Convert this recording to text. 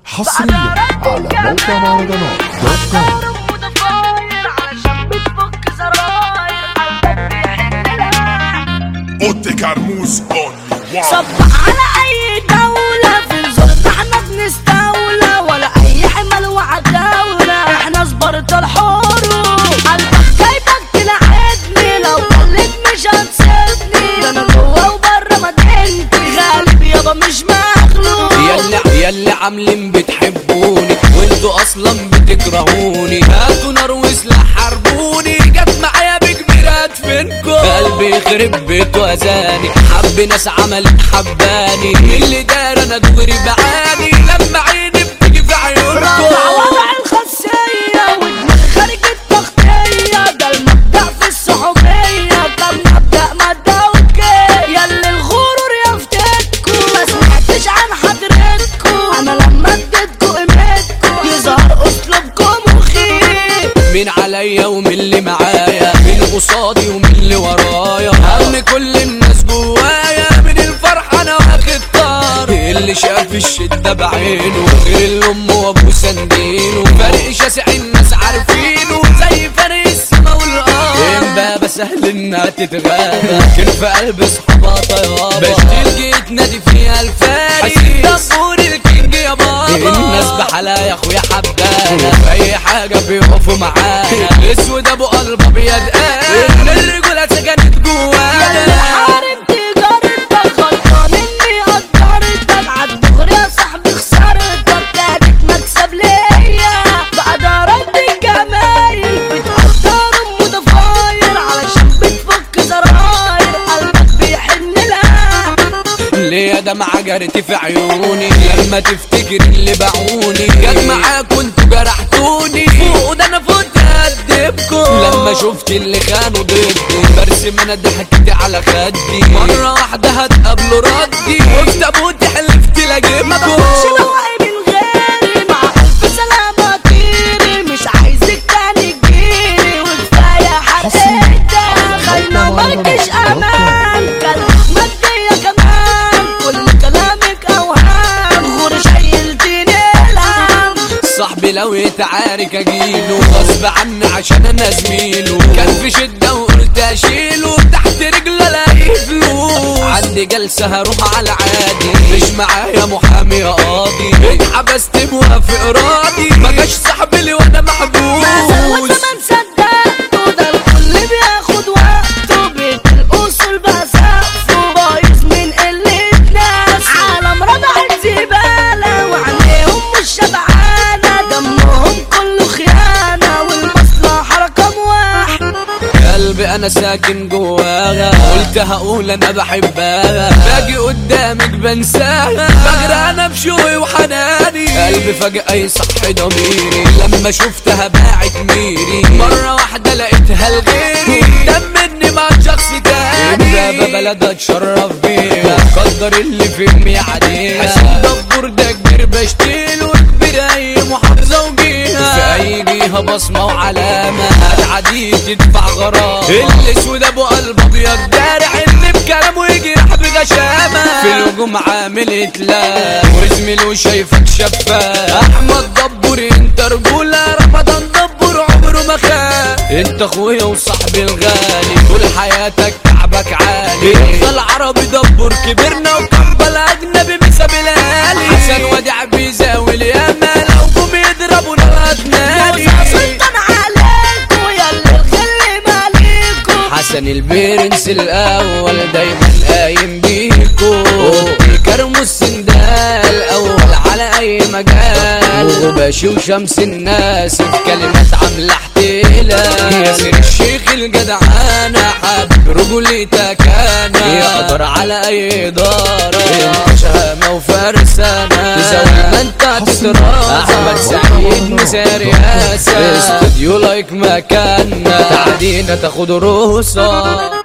حصريا على موقع مهرجانات دوت كوم متفاير علشان بتفك زراير قلبك بيحن لها اوت كرموز اون صبح على اي دولة في الزرد احنا بنستولى ولا اي حمل وعداولة احنا صبرت الحروب قلبك جايبك تلعبني لو قلت مش هتسيبني ده انا جوه وبره مدينتي غالب يابا مش مخلوق يلا يلا عاملين بتحبوني وانتوا اصلا بتكرهوني هاتوا نار وسلاح حربوني جت معايا بكبيرات فينكم قلبي يخرب بيت وزاني حب ناس عملت حباني اللي دار انا دغري بعاني لما عيني بتيجي في رفع عيونكم وضع الخاصية ودماغ خارج التغطية ده المبدأ في الصحوبية كان مبدأ مادة اوكي ياللي الغرور يفتكوا ما سمعتش عن حضرتكوا انا لما اديتكوا قيمتكوا يظهر اسلوبكم مخيف مين عليا ومين اللي معايا مين قصادي ومين اللي ورايا هم كل الناس جوايا من الفرحة انا واخد طار اللي شاف الشدة بعينه غير الام وابو سندينه فرق شاسع الناس عارفينه زي فرق السما والارض امبابة سهل انها تتغابى كان في قلب اصحابها طيابة بشتيل جيت نادي فيها الفاري دبور الكينج يا بابا الناس بحالها يا اخويا حبانا في اي حاجة بيقفوا معانا اسود ابو قلب ابيض قال الرجولة سكنت ياللي جوانا حارب تجارتك غلطان اني قدرتك عالدغري يا صاحبي خسارتك كانت مكسب ليا بقى ده رد الجمايل بتقدر متفاير علشان بتفك زراير قلبك بيحن لها ليه دمعة جرت في عيوني لما تفتكر اللي باعوني جت معاك وانتوا جرحتوني فوق ده انا فوت هدبكم لما شفت اللي خانوا ضدي برسم انا ضحكتي على خدي مرة واحدة هتقابلوا ردي وفي تابوتي حلفت ما لاجيبكم بقولش نوعي من غيري مع ألف سلامة طيري مش عايزك تاني تجيلي وكفاية حرقتك خاينة مالكش أمان كلمة مادية كمان كل كلامك أوهام غور شايلتيني الهم صاحبي لو يتعارك اجيله غصب عني عشان انا زميله كان في شده وقلت اشيله تحت رجله الاقي فلوس عندي جلسه هروح على عادي مش معايا محامي يا قاضي اتحبست موافق راضي ما جاش صاحبي لي وانا ما زال محبوس وزمان صدقته ده الكل بياخد وقته بيت الأصول بقى سقفه بايظ من قلة ناس عالم رضعت زبالة وعينيهم مش شبعانة دمهم كله خيانة والمصلحة رقم واحد قلبي انا ساكن جواها قلت هقول انا بحبها باجي قدامك بنساها بغرقانة بشوقي وحناني قلبي فجأة يصح ضميري لما شفتها باعت ميري مرة واحدة لقيتها لغيري دمني مع شخص تاني بابا بلد اتشرف بيها قدر اللي في امي عليها حسين دبور ده كبير بشتيله كبير اي محافظة وجيها في اي جهة بصمة وعلامة العديد تدفع غرامة الاسود ابو قلب ابيض دارع اللي بكلامه يجرح بغشامة في الهجوم عامل اتلاف وزميله شايفك شفاف احمد دبور انت رجولة رمضان دبور عمره ما خاف انت اخويا وصاحبي الغالي طول حياتك تعبك عالي انت العربي دبور كبرنا وكمبل اجنبي بسبب الهالي حسن وديع بيزاوي الياما لو جم يضربونا الادناني وزع سلطان عليكوا ياللي الغل ماليكوا حسن البرنس الاول دايما قايم بيكو كرمو السندال اول على اي مجال وباشي وشمس الناس في كلمات عامله احتلال ياسر الشيخ الجدعانه حب رجولتك انا يقدر على اي اداره انت شهامه وفرسانه زي ما انت تتراس احمد سعيد مسار ياسر استوديو لايك مكاننا تعدينا تاخد رخصه